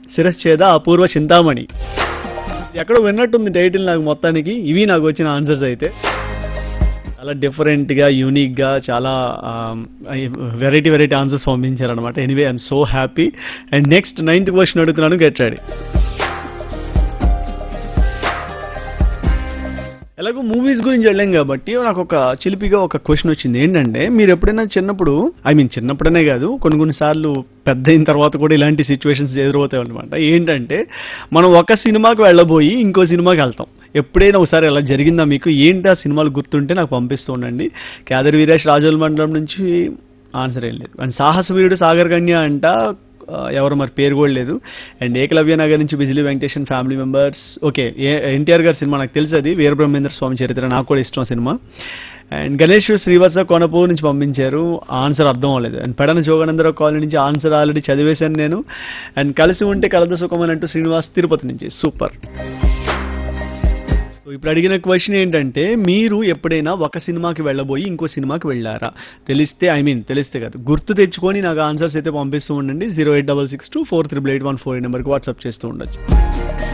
శిరశ్చేద అపూర్వ చింతామణి ఎక్కడో విన్నట్టుంది టైటిల్ నాకు మొత్తానికి ఇవి నాకు వచ్చిన ఆన్సర్స్ అయితే చాలా డిఫరెంట్ గా యూనిక్ గా చాలా వెరైటీ వెరైటీ ఆన్సర్స్ పంపించారనమాట anyway I'm so happy and next ninth question అడుగుతున్నాను గెట్ రెడీ ఎలాగో మూవీస్ గురించి వెళ్ళాం కాబట్టి నాకు ఒక చిలిపిగా ఒక క్వశ్చన్ వచ్చింది ఏంటంటే మీరు ఎప్పుడైనా చిన్నప్పుడు ఐ మీన్ చిన్నప్పుడనే కాదు కొన్ని కొన్ని సార్లు పెద్ద అయిన తర్వాత కూడా ఇలాంటి సిచ్యువేషన్స్ ఎదురవుతాయి అనమాట ఏంటంటే మనం ఒక సినిమాకి వెళ్ళబోయి ఇంకో సినిమాకి వెళ్తాం ఎప్పుడైనా ఒకసారి అలా జరిగిందా మీకు ఏంటి ఆ సినిమాలు గుర్తుంటే నాకు పంపిస్తూ ఉండండి కేదర్ వీరేష్ రాజోల్ మండలం నుంచి ఆన్సర్ ఏం లేదు అండ్ సాహస వీరుడు సాగర్ కన్య అంట ఆ, ఎవరు మరి పేరు కూడా లేదు అండ్ ఏకలవ్య నగర్ నుంచి Bijili Venkateshan family members okay NTR గారి సినిమా నాకు తెలుసు అది వీరబ్రహ్మేంద్ర స్వామి చరిత్ర నాకు కూడా ఇష్టం ఆ సినిమా అండ్ గణేష్ శ్రీవత్స కొనపూర్ నుంచి పంపించారు ఆన్సర్ అర్థం అవ్వలేదు అండ్ పెడన జోగనందరావు కాలనీ నుంచి ఆన్సర్ ఆల్రెడీ చదివేశాను నేను అండ్ కలిసి ఉంటే కలద సుఖం అని అంటూ శ్రీనివాస్ తిరుపతి నుంచి సూపర్ సో ఇప్పుడు అడిగిన క్వశ్చన్ ఏంటంటే మీరు ఎప్పుడైనా ఒక సినిమాకి వెళ్ళబోయి ఇంకో సినిమాకి వెళ్ళారా తెలిస్తే ఐ మీన్ తెలిస్తే కాదు గుర్తు తెచ్చుకొని నాకు ఆన్సర్స్ అయితే పంపిస్తూ ఉండండి zero eight double six two four triple eight one four నెంబర్కి వాట్సాప్ చేస్తూ ఉండొచ్చు